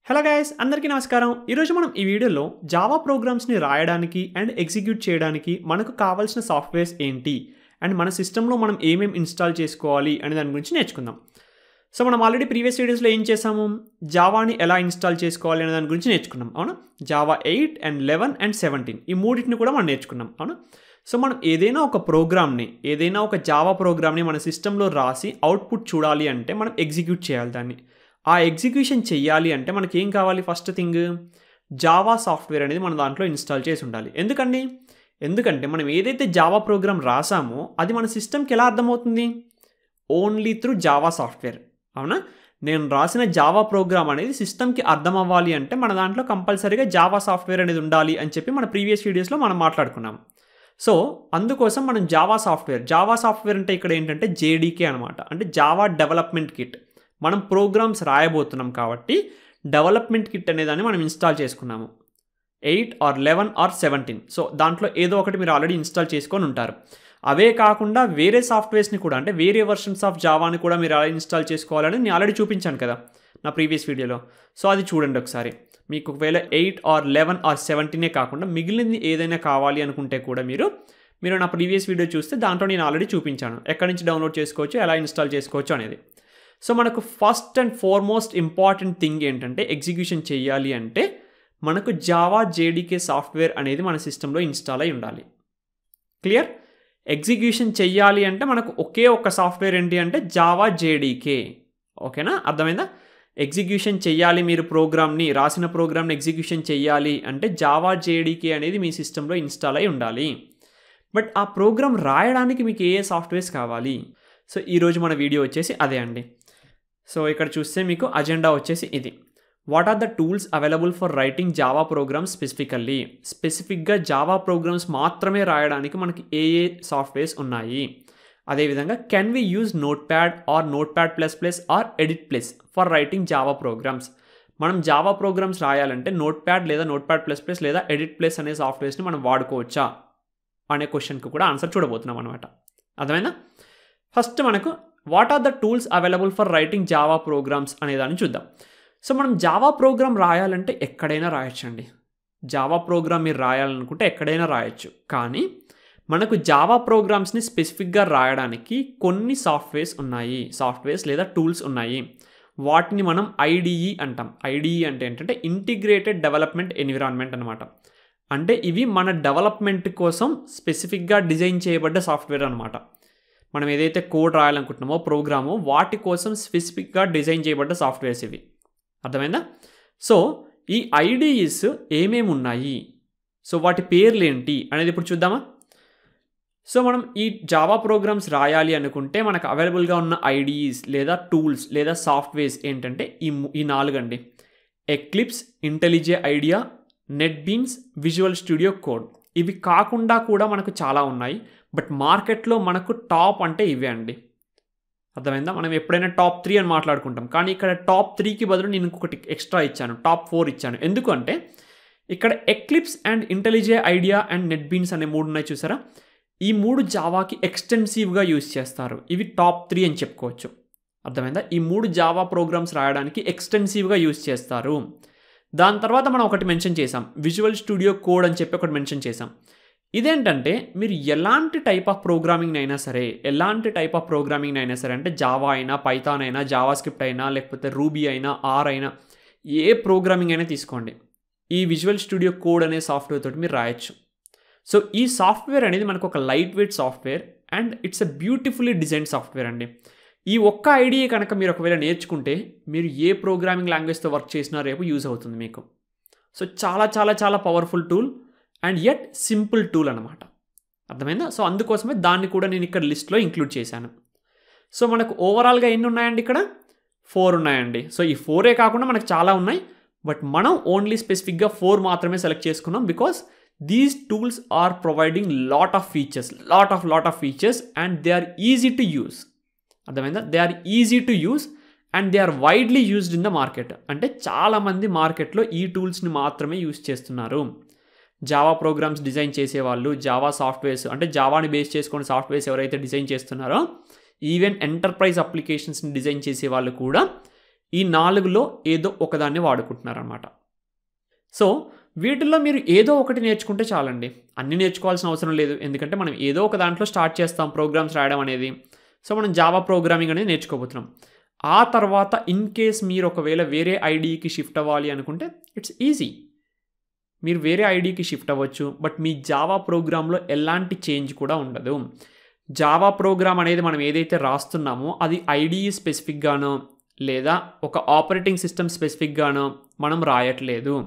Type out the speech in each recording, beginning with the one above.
hello guys అందరికీ నమస్కారం ఈరోజు మనం ఈ వీడియోలో జావా ప్రోగ్రామ్స్ని రాయడానికి అండ్ ఎగ్జిక్యూట్ చేయడానికి మనకు కావాల్సిన సాఫ్ట్వేర్స్ ఏంటి అండ్ మన సిస్టంలో మనం ఏమేమి ఇన్స్టాల్ చేసుకోవాలి అనే దాని గురించి నేర్చుకుందాం సో మనం ఆల్రెడీ ప్రీవియస్ వీడియోస్లో ఏం చేసాము జావాని ఎలా ఇన్స్టాల్ చేసుకోవాలి అనే దాని గురించి నేర్చుకున్నాం అవునా Java eight and eleven and seventeen ఈ మూడింటిని కూడా మనం నేర్చుకున్నాం అవునా సో మనం ఏదైనా ఒక ప్రోగ్రామ్ని ఏదైనా ఒక జావా ప్రోగ్రామ్ని మన సిస్టంలో రాసి అవుట్పుట్ చూడాలి అంటే మనం ఎగ్జిక్యూట్ చేయాలి దాన్ని ఆ ఎగ్జిక్యూషన్ చెయ్యాలి అంటే మనకి ఏం కావాలి ఫస్ట్ థింగ్ జావా సాఫ్ట్వేర్ అనేది మన దాంట్లో ఇన్స్టాల్ చేసి ఉండాలి ఎందుకండి ఎందుకంటే మనం ఏదైతే జావా ప్రోగ్రామ్ రాసామో అది మన సిస్టమ్కి ఎలా అర్థమవుతుంది ఓన్లీ త్రూ జావా సాఫ్ట్వేర్ అవునా నేను రాసిన జావా ప్రోగ్రామ్ అనేది సిస్టమ్కి అర్థం అవ్వాలి అంటే మన దాంట్లో కంపల్సరీగా జావా సాఫ్ట్వేర్ అనేది ఉండాలి అని చెప్పి మన ప్రీవియస్ వీడియోస్లో మనం మాట్లాడుకున్నాం సో అందుకోసం మనం జావా సాఫ్ట్వేర్ జావా సాఫ్ట్వేర్ అంటే ఇక్కడ ఏంటంటే జేడీకే అనమాట అంటే జావా డెవలప్మెంట్ కిట్ మనం ప్రోగ్రామ్స్ రాయబోతున్నాం కాబట్టి డెవలప్మెంట్ కిట్ అనేదాన్ని మనం ఇన్స్టాల్ చేసుకున్నాము eight or eleven or seventeen so దాంట్లో ఏదో ఒకటి మీరు ఆల్రెడీ ఇన్స్టాల్ చేసుకొని ఉంటారు అవే కాకుండా వేరే సాఫ్ట్వేర్స్ని కూడా అంటే వేరే వర్షన్స్ ఆఫ్ జావాని కూడా మీరు ఎలా ఇన్స్టాల్ చేసుకోవాలని నేను ఆల్రెడీ చూపించాను కదా నా ప్రీవియస్ వీడియోలో సో అది చూడండి ఒకసారి మీకు ఒకవేళ ఎయిట్ ఆర్ లెవెన్ ఆర్ సెవెంటీనే కాకుండా మిగిలింది ఏదైనా కావాలి అనుకుంటే కూడా మీరు మీరు నా ప్రీవియస్ వీడియో చూస్తే దాంట్లో నేను ఆల్రెడీ చూపించాను ఎక్కడి నుంచి డౌన్లోడ్ చేసుకోవచ్చు ఎలా ఇన్స్టాల్ చేసుకోవచ్చు అనేది సో మనకు first and foremost important thing ఏంటంటే ఎగ్జిక్యూషన్ చేయాలి అంటే మనకు జావా జేడీకే సాఫ్ట్వేర్ అనేది మన సిస్టంలో ఇన్స్టాల్ అయి ఉండాలి క్లియర్ ఎగ్జిక్యూషన్ చెయ్యాలి అంటే మనకు ఒకే ఒక సాఫ్ట్వేర్ ఏంటి అంటే జావా జేడీకే ఓకేనా అర్థమైందా ఎగ్జిక్యూషన్ చెయ్యాలి మీరు ప్రోగ్రామ్ని రాసిన ప్రోగ్రామ్ని ఎగ్జిక్యూషన్ చెయ్యాలి అంటే జావా జేడీకే అనేది మీ సిస్టంలో ఇన్స్టాల్ అయి ఉండాలి బట్ ఆ ప్రోగ్రామ్ రాయడానికి మీకు ఏ ఏ సాఫ్ట్వేర్స్ కావాలి సో ఈరోజు మన వీడియో వచ్చేసి అదే అండి సో ఇక్కడ చూస్తే మీకు అజెండా వచ్చేసి ఇది what are the tools available for writing Java programs specifically స్పెసిఫిక్గా జావా ప్రోగ్రామ్స్ మాత్రమే రాయడానికి మనకి ఏ ఏ సాఫ్ట్వేర్స్ ఉన్నాయి అదేవిధంగా can we use Notepad or Notepad plus plus or Edit Plus for writing Java programs మనం జావా ప్రోగ్రామ్స్ రాయాలంటే నోట్ ప్యాడ్ లేదా నోట్ ప్యాడ్ ప్లస్ ప్లస్ లేదా ఎడిట్ ప్లస్ అనే సాఫ్ట్వేర్స్ని మనం వాడుకోవచ్చా అనే క్వశ్చన్కి కూడా ఆన్సర్ చూడబోతున్నాం అనమాట అర్థమైందా ఫస్ట్ మనకు what are the tools available for writing Java programs అనేదాన్ని చూద్దాం సో మనం జావా ప్రోగ్రామ్ రాయాలంటే ఎక్కడైనా రాయొచ్చండి జావా ప్రోగ్రామ్ మీరు రాయాలనుకుంటే ఎక్కడైనా రాయొచ్చు కానీ మనకు జావా ప్రోగ్రామ్స్ని స్పెసిఫిక్గా రాయడానికి కొన్ని సాఫ్ట్వేర్స్ ఉన్నాయి సాఫ్ట్వేర్స్ లేదా టూల్స్ ఉన్నాయి వాటిని మనం ఐడిఈ అంటాం ఐడిఈ అంటే ఏంటంటే ఇంటిగ్రేటెడ్ డెవలప్మెంట్ ఎన్విరాన్మెంట్ అనమాట అంటే ఇవి మన డెవలప్మెంట్ కోసం స్పెసిఫిక్గా డిజైన్ చేయబడ్డ సాఫ్ట్వేర్ అనమాట మనం ఏదైతే కోడ్ రాయాలనుకుంటున్నామో ప్రోగ్రాము వాటి కోసం స్పెసిఫిక్గా డిజైన్ చేయబడ్డ సాఫ్ట్వేర్స్ ఇవి అర్థమైందా సో ఈ ఐడిఈస్ ఏమేమి ఉన్నాయి సో వాటి పేర్లు ఏంటి అనేది ఇప్పుడు చూద్దామా సో మనం ఈ జావా ప్రోగ్రామ్స్ రాయాలి అనుకుంటే మనకు అవైలబుల్గా ఉన్న ఐడిఈస్ లేదా టూల్స్ లేదా సాఫ్ట్వేర్స్ ఏంటంటే ఈ ఈ నాలుగు అండి Eclipse IntelliJ IDEA NetBeans Visual Studio Code ఇవి కాకుండా కూడా మనకు చాలా ఉన్నాయి బట్ మార్కెట్లో మనకు టాప్ అంటే ఇవే అండి అర్థమైందా మనం ఎప్పుడైనా టాప్ త్రీ అని మాట్లాడుకుంటాం కానీ ఇక్కడ టాప్ త్రీకి బదులు నేను ఇంకొకటి ఎక్స్ట్రా ఇచ్చాను టాప్ ఫోర్ ఇచ్చాను ఎందుకంటే ఇక్కడ Eclipse and IntelliJ IDEA and NetBeans అనే మూడు ఉన్నాయి చూసారా ఈ మూడు జావాకి ఎక్స్టెన్సివ్గా యూజ్ చేస్తారు ఇవి టాప్ త్రీ అని చెప్పుకోవచ్చు అర్థమైందా ఈ మూడు జావా ప్రోగ్రామ్స్ రాయడానికి ఎక్స్టెన్సివ్గా యూజ్ చేస్తారు దాని తర్వాత మనం ఒకటి మెన్షన్ చేసాం విజువల్ స్టూడియో కోడ్ అని చెప్పి ఒకటి మెన్షన్ చేసాం ఇదేంటంటే మీరు ఎలాంటి టైప్ ఆఫ్ ప్రోగ్రామింగ్ అయినా సరే ఎలాంటి టైప్ ఆఫ్ ప్రోగ్రామింగ్ అయినా సరే అంటే జావా అయినా పైథాన్ అయినా జావా స్క్రిప్ట్ అయినా లేకపోతే రూబీ అయినా ఆర్ అయినా ఏ ప్రోగ్రామింగ్ అయినా తీసుకోండి ఈ విజువల్ స్టూడియో కోడ్ అనే సాఫ్ట్వేర్ తోటి మీరు రాయొచ్చు సో ఈ సాఫ్ట్వేర్ అనేది మనకు ఒక lightweight software and it's a beautifully design software అండి ఈ ఒక్క ఐడియా కనుక మీరు ఒకవేళ నేర్చుకుంటే మీరు ఏ ప్రోగ్రామింగ్ లాంగ్వేజ్తో వర్క్ చేసినా రేపు యూజ్ అవుతుంది మీకు సో చాలా చాలా చాలా powerful tool and yet simple tool అనమాట అర్థమైందా సో అందుకోసమే దాన్ని కూడా నేను ఇక్కడ లిస్ట్లో ఇంక్లూడ్ చేశాను సో మనకు ఓవరాల్గా ఎన్ని ఉన్నాయండి ఇక్కడ ఫోర్ ఉన్నాయండి సో ఈ ఫోరే కాకుండా మనకు చాలా ఉన్నాయి బట్ మనం ఓన్లీ స్పెసిఫిక్గా ఫోర్ మాత్రమే సెలెక్ట్ చేసుకున్నాం because these tools are providing lot of features lot of lot of features and they are easy to use అర్థమైందా they are easy to use and they are widely used in the market అంటే చాలామంది మార్కెట్లో ఈ టూల్స్ని మాత్రమే use చేస్తున్నారు Java programs design చేసేవాళ్ళు Java softwares అంటే జావాని బేస్ చేసుకుని సాఫ్ట్వేర్స్ ఎవరైతే డిజైన్ చేస్తున్నారో ఈవెన్ ఎంటర్ప్రైజ్ అప్లికేషన్స్ని డిజైన్ చేసే వాళ్ళు కూడా ఈ నాలుగులో ఏదో ఒకదాన్ని వాడుకుంటున్నారనమాట సో వీటిల్లో మీరు ఏదో ఒకటి నేర్చుకుంటే చాలండి అన్ని నేర్చుకోవాల్సిన అవసరం లేదు ఎందుకంటే మనం ఏదో ఒక దాంట్లో స్టార్ట్ చేస్తాం ప్రోగ్రామ్స్ రాయడం అనేది సో మనం జావా ప్రోగ్రామింగ్ అనేది నేర్చుకోబోతున్నాం ఆ తర్వాత ఇన్ కేస్ మీరు ఒకవేళ వేరే ఐడికి షిఫ్ట్ అవ్వాలి అనుకుంటే ఇట్స్ ఈజీ మీరు వేరే ఐడికి షిఫ్ట్ అవ్వచ్చు బట్ మీ జావా ప్రోగ్రాంలో ఎలాంటి చేంజ్ కూడా ఉండదు జావా ప్రోగ్రామ్ అనేది మనం ఏదైతే రాస్తున్నామో అది ఐడిఈ స్పెసిఫిక్గానో లేదా ఒక ఆపరేటింగ్ సిస్టమ్ స్పెసిఫిక్గానో మనం రాయట్లేదు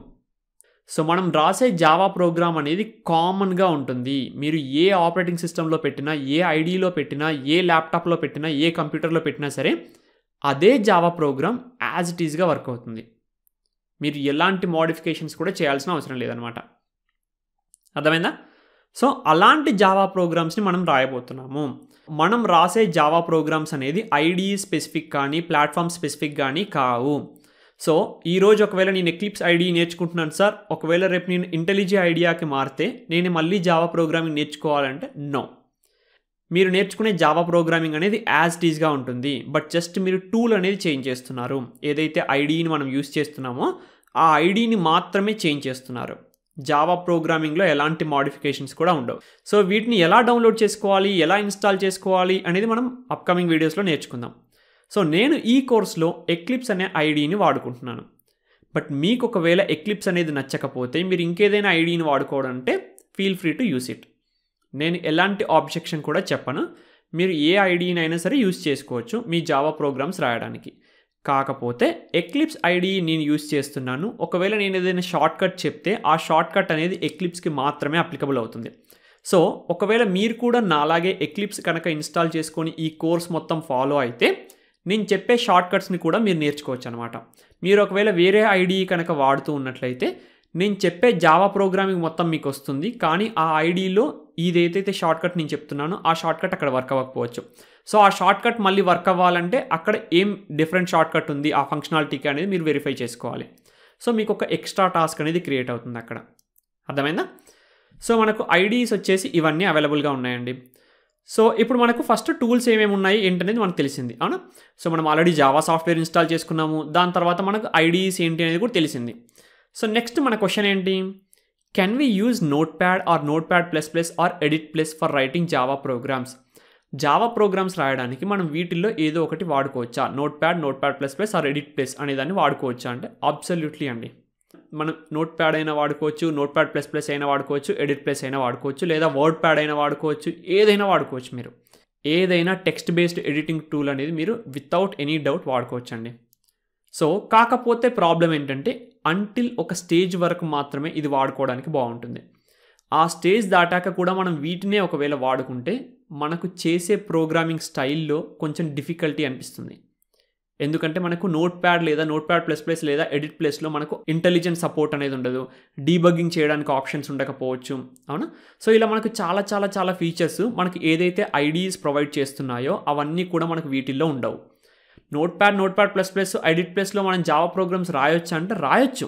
సో మనం రాసే జావా ప్రోగ్రామ్ అనేది కామన్గా ఉంటుంది మీరు ఏ ఆపరేటింగ్ సిస్టంలో పెట్టినా ఏ ఐడిలో పెట్టినా ఏ ల్యాప్టాప్లో పెట్టినా ఏ కంప్యూటర్లో పెట్టినా సరే అదే జావా ప్రోగ్రామ్ యాజ్ ఇట్ ఈజ్గా వర్క్ అవుతుంది మీరు ఎలాంటి మోడిఫికేషన్స్ కూడా చేయాల్సిన అవసరం లేదనమాట అర్థమైందా సో అలాంటి జావా ప్రోగ్రామ్స్ని మనం రాయబోతున్నాము మనం రాసే జావా ప్రోగ్రామ్స్ అనేది ఐడి స్పెసిఫిక్ కానీ ప్లాట్ఫామ్ స్పెసిఫిక్ కానీ కావు సో ఈరోజు ఒకవేళ నేను ఎక్లిప్స్ ఐడి నేర్చుకుంటున్నాను సార్ ఒకవేళ రేపు నేను ఇంటెలిజీ ఐడియాకి మారితే నేను మళ్ళీ జావా ప్రోగ్రామింగ్ నేర్చుకోవాలంటే నో మీరు నేర్చుకునే జావా ప్రోగ్రామింగ్ అనేది యాజ్ టీజ్గా ఉంటుంది బట్ జస్ట్ మీరు టూల్ అనేది చేంజ్ చేస్తున్నారు ఏదైతే ఐడిని మనం యూస్ చేస్తున్నామో ఆ ఐడిని మాత్రమే చేంజ్ చేస్తున్నారు జావా ప్రోగ్రామింగ్లో ఎలాంటి మాడిఫికేషన్స్ కూడా ఉండవు సో వీటిని ఎలా డౌన్లోడ్ చేసుకోవాలి ఎలా ఇన్స్టాల్ చేసుకోవాలి అనేది మనం అప్కమింగ్ వీడియోస్లో నేర్చుకుందాం సో నేను ఈ కోర్స్లో ఎక్లిప్స్ అనే ఐడిని వాడుకుంటున్నాను బట్ మీకు ఒకవేళ ఎక్లిప్స్ అనేది నచ్చకపోతే మీరు ఇంకేదైనా ఐడిని వాడుకోవడం అంటే feel free to use it నేను ఎలాంటి ఆబ్జెక్షన్ కూడా చెప్పను మీరు ఏ ఐడిని అయినా సరే యూస్ చేసుకోవచ్చు మీ జావా ప్రోగ్రామ్స్ రాయడానికి కాకపోతే ఎక్లిప్స్ ఐడి నేను యూస్ చేస్తున్నాను ఒకవేళ నేను ఏదైనా షార్ట్ కట్ చెప్తే ఆ షార్ట్ కట్ అనేది ఎక్లిప్స్కి మాత్రమే అప్లికబుల్ అవుతుంది సో ఒకవేళ మీరు కూడా నాలాగే ఎక్లిప్స్ కనుక ఇన్స్టాల్ చేసుకొని ఈ కోర్స్ మొత్తం ఫాలో అయితే నేను చెప్పే షార్ట్ కట్స్ని కూడా మీరు నేర్చుకోవచ్చు అనమాట మీరు ఒకవేళ వేరే ఐడి కనుక వాడుతూ ఉన్నట్లయితే నేను చెప్పే జావా ప్రోగ్రామింగ్ మొత్తం మీకు వస్తుంది కానీ ఆ ఐడిలో ఇదేదైతే షార్ట్ కట్ నేను చెప్తున్నానో ఆ షార్ట్ కట్ అక్కడ వర్క్ అవ్వకపోవచ్చు సో ఆ షార్ట్ కట్ మళ్ళీ వర్క్ అవ్వాలంటే అక్కడ ఏం డిఫరెంట్ షార్ట్ కట్ ఉంది ఆ ఫంక్షనాలిటీకి అనేది మీరు వెరిఫై చేసుకోవాలి సో మీకు ఒక ఎక్స్ట్రా టాస్క్ అనేది క్రియేట్ అవుతుంది అక్కడ అర్థమైందా సో మనకు ఐడీస్ వచ్చేసి ఇవన్నీ అవైలబుల్గా ఉన్నాయండి సో ఇప్పుడు మనకు ఫస్ట్ టూల్స్ ఏమేమి ఉన్నాయి ఏంటనేది మనకు తెలిసింది అవునా సో మనం ఆల్రెడీ జావా సాఫ్ట్వేర్ ఇన్స్టాల్ చేసుకున్నాము దాని తర్వాత మనకు ఐడీస్ ఏంటి అనేది కూడా తెలిసింది సో నెక్స్ట్ మన క్వశ్చన్ ఏంటి can we use Notepad or Notepad plus plus or Edit Plus for writing Java programs Java programs రాయడానికి మనం వీటిల్లో ఏదో ఒకటి వాడుకోవచ్చా Notepad Notepad plus plus or Edit Plus అనేదాన్ని వాడుకోవచ్చా అంటే అబ్సల్యూట్లీ అండి మనం నోట్ ప్యాడ్ అయినా వాడుకోవచ్చు నోట్ ప్యాడ్ ప్లస్ ప్లస్ అయినా వాడుకోవచ్చు ఎడిట్ ప్లస్ అయినా వాడుకోవచ్చు లేదా వర్డ్ ప్యాడ్ అయినా వాడుకోవచ్చు ఏదైనా వాడుకోవచ్చు మీరు ఏదైనా టెక్స్ట్ బేస్డ్ ఎడిటింగ్ టూల్ అనేది మీరు వితౌట్ ఎనీ డౌట్ వాడుకోవచ్చు అండి సో కాకపోతే ప్రాబ్లం ఏంటంటే అంటిల్ ఒక స్టేజ్ వరకు మాత్రమే ఇది వాడుకోవడానికి బాగుంటుంది ఆ స్టేజ్ దాటాక కూడా మనం వీటినే ఒకవేళ వాడుకుంటే మనకు చేసే ప్రోగ్రామింగ్ స్టైల్లో కొంచెం డిఫికల్టీ అనిపిస్తుంది ఎందుకంటే మనకు నోట్ ప్యాడ్ లేదా నోట్ ప్యాడ్ ప్లస్ ప్లస్ లేదా ఎడిట్ ప్లస్లో మనకు ఇంటెలిజెంట్ సపోర్ట్ అనేది ఉండదు డీబగ్గింగ్ చేయడానికి ఆప్షన్స్ ఉండకపోవచ్చు అవునా సో ఇలా మనకు చాలా చాలా చాలా ఫీచర్స్ మనకి ఏదైతే ఐడీస్ ప్రొవైడ్ చేస్తున్నాయో అవన్నీ కూడా మనకు వీటిల్లో ఉండవు Notepad Notepad plus plus Edit ప్లస్లో మనం జావా ప్రోగ్రామ్స్ రాయొచ్చు అంటే రాయొచ్చు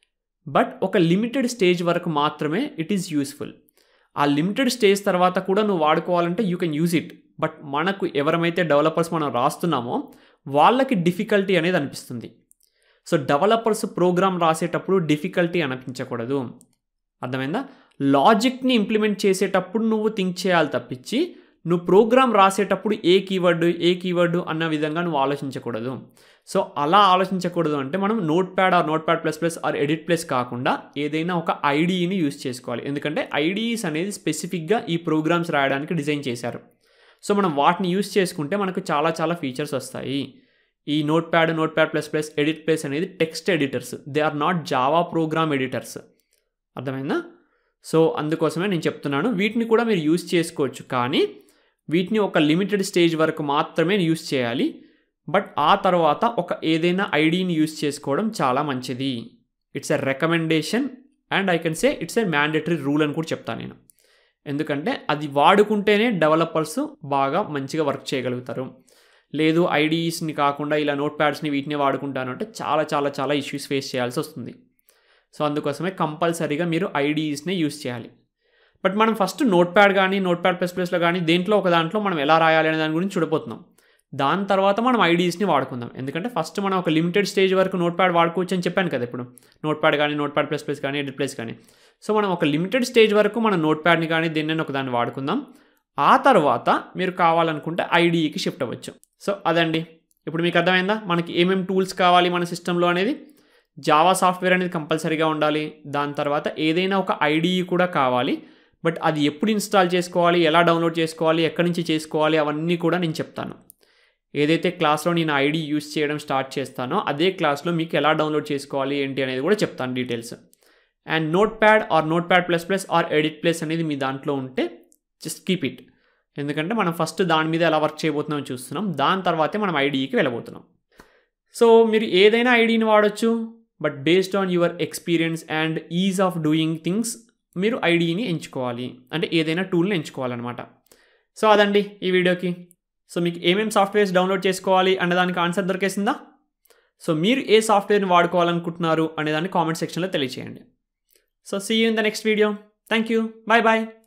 బట్ ఒక లిమిటెడ్ స్టేజ్ వరకు మాత్రమే ఇట్ ఈస్ యూస్ఫుల్ ఆ లిమిటెడ్ స్టేజ్ తర్వాత కూడా నువ్వు వాడుకోవాలంటే you can use it but మనకు ఎవరమైతే డెవలపర్స్ మనం రాస్తున్నామో వాళ్ళకి డిఫికల్టీ అనేది అనిపిస్తుంది సో డెవలపర్స్ ప్రోగ్రామ్ రాసేటప్పుడు డిఫికల్టీ అనిపించకూడదు అర్థమైందా లాజిక్ని ఇంప్లిమెంట్ చేసేటప్పుడు నువ్వు థింక్ చేయాలి తప్పించి నువ్వు ప్రోగ్రామ్ రాసేటప్పుడు ఏ కీవర్డ్ ఏ కీవర్డ్ అన్న విధంగా నువ్వు ఆలోచించకూడదు సో అలా ఆలోచించకూడదు అంటే మనం Notepad or Notepad plus plus or Edit Plus కాకుండా ఏదైనా ఒక ఐడిని యూస్ చేసుకోవాలి ఎందుకంటే ఐడిఈస్ అనేది స్పెసిఫిక్గా ఈ ప్రోగ్రామ్స్ రాయడానికి డిజైన్ చేశారు సో మనం వాటిని యూస్ చేసుకుంటే మనకు చాలా చాలా ఫీచర్స్ వస్తాయి ఈ Notepad Notepad plus plus Edit Plus అనేది text editors they are not Java program editors అర్థమైందా సో అందుకోసమే నేను చెప్తున్నాను వీటిని కూడా మీరు యూస్ చేసుకోవచ్చు కానీ వీటిని ఒక లిమిటెడ్ స్టేజ్ వరకు మాత్రమే యూస్ చేయాలి బట్ ఆ తర్వాత ఒక ఏదైనా ఐడిని యూస్ చేసుకోవడం చాలా మంచిది it's a recommendation and I can say it's a mandatory rule అని కూడా చెప్తాను నేను ఎందుకంటే అది వాడుకుంటేనే డెవలపర్స్ బాగా మంచిగా వర్క్ చేయగలుగుతారు లేదు ఐడీస్ని కాకుండా ఇలా నోట్ ప్యాడ్స్ని వీటిని వాడుకుంటాను అంటే చాలా చాలా చాలా ఇష్యూస్ ఫేస్ చేయాల్సి వస్తుంది సో అందుకోసమే కంపల్సరీగా మీరు ఐడీస్ని యూస్ చేయాలి బట్ మనం ఫస్ట్ నోట్ ప్యాడ్ కానీ నోట్ ప్యాడ్ ప్లస్ ప్లస్లో కానీ దేంట్లో ఒక దాంట్లో మనం ఎలా రాయాలి అనే దాని గురించి చూడబోతున్నాం దాని తర్వాత మనం ఐడీస్ని వాడుకుందాం ఎందుకంటే ఫస్ట్ మనం ఒక లిమిటెడ్ స్టేజ్ వరకు నోట్ ప్యాడ్ వాడుకోవచ్చు అని చెప్పాను కదా ఇప్పుడు నోట్ ప్యాడ్ కానీ నోట్ ప్యాడ్ ప్లస్ ప్లస్ కానీ ఎడిట్ ప్లస్ కానీ సో మనం ఒక లిమిటెడ్ స్టేజ్ వరకు మనం నోట్ ప్యాడ్ని కానీ దీన్ని ఒక దాన్ని వాడుకుందాం ఆ తర్వాత మీరు కావాలనుకుంటే ఐడీకి షిఫ్ట్ అవ్వచ్చు సో అదండి ఇప్పుడు మీకు అర్థమైందా మనకి ఏమేమి టూల్స్ కావాలి మన సిస్టంలో అనేది జావా సాఫ్ట్వేర్ అనేది కంపల్సరీగా ఉండాలి దాని తర్వాత ఏదైనా ఒక ఐడిఈ కూడా కావాలి బట్ అది ఎప్పుడు ఇన్స్టాల్ చేసుకోవాలి ఎలా డౌన్లోడ్ చేసుకోవాలి ఎక్కడి నుంచి చేసుకోవాలి అవన్నీ కూడా నేను చెప్తాను ఏదైతే క్లాస్లో నేను ఐడి యూస్ చేయడం స్టార్ట్ చేస్తానో అదే క్లాస్లో మీకు ఎలా డౌన్లోడ్ చేసుకోవాలి ఏంటి అనేది కూడా చెప్తాను details and Notepad or Notepad plus plus or Edit Plus అనేది మీ దాంట్లో ఉంటే జస్ట్ కీప్ ఇట్ ఎందుకంటే మనం ఫస్ట్ దాని మీద ఎలా వర్క్ చేయబోతున్నామో చూస్తున్నాం దాని తర్వాతే మనం ఐడికి వెళ్ళబోతున్నాం సో మీరు ఏదైనా ఐడిని వాడచ్చు but based on your experience and ease of doing things మీరు ఐడిని ఎంచుకోవాలి అంటే ఏదైనా టూల్ని ఎంచుకోవాలన్నమాట సో అదండి ఈ వీడియోకి సో మీకు ఏమేమి సాఫ్ట్వేర్స్ డౌన్లోడ్ చేసుకోవాలి అనే దానికి ఆన్సర్ దొరికేసిందా సో మీరు ఏ సాఫ్ట్వేర్ని వాడుకోవాలనుకుంటున్నారు అనే దాన్ని కామెంట్ సెక్షన్లో తెలియచేయండి so see you in the next video thank you bye bye